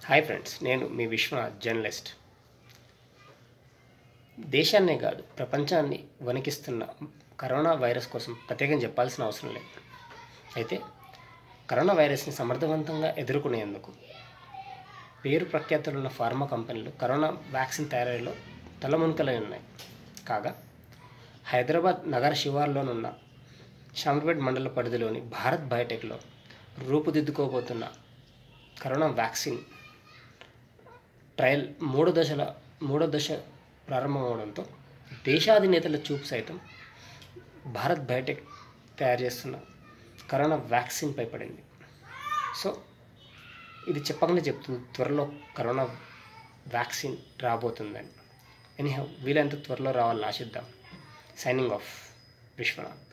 hi friends నేను మీ Vishwanath journalist దేశాన్నే కాదు ప్రపంచాన్ని వణికిస్తున్న కరోనా వైరస్ కోసం ప్రత్యేకంగా చెప్పాల్సిన అవసరం లేదు అయితే కరోనా వైరస్ని సమర్థవంతంగా ఎదుర్కొనేందుకు పేరు ప్రఖ్యాతులున్న ఫార్మా కంపెనీలు కరోనా వ్యాక్సిన్ తయారీలో తలమునకలై ఉన్నాయి కాగా హైదరాబాద్ నగర శివార్లోనున్న షాంపేట్ మండల పరిధిలోని భారత్ బయోటెక్లో రూపుదిద్దుకోబోతున్న కరోనా వ్యాక్సిన్ ట్రయల్ మూడో దశల మూడో దశ ప్రారంభమవడంతో దేశాధినేతల చూపు సైతం భారత్ బయోటెక్ తయారు చేస్తున్న కరోనా వ్యాక్సిన్పై పడింది సో ఇది చెప్పగానే చెప్తుంది త్వరలో కరోనా వ్యాక్సిన్ రాబోతుందని ఎనీహౌ వీలైనంత త్వరలో రావాలని ఆశిద్దాం సైనింగ్ ఆఫ్ విశ్వనాథ్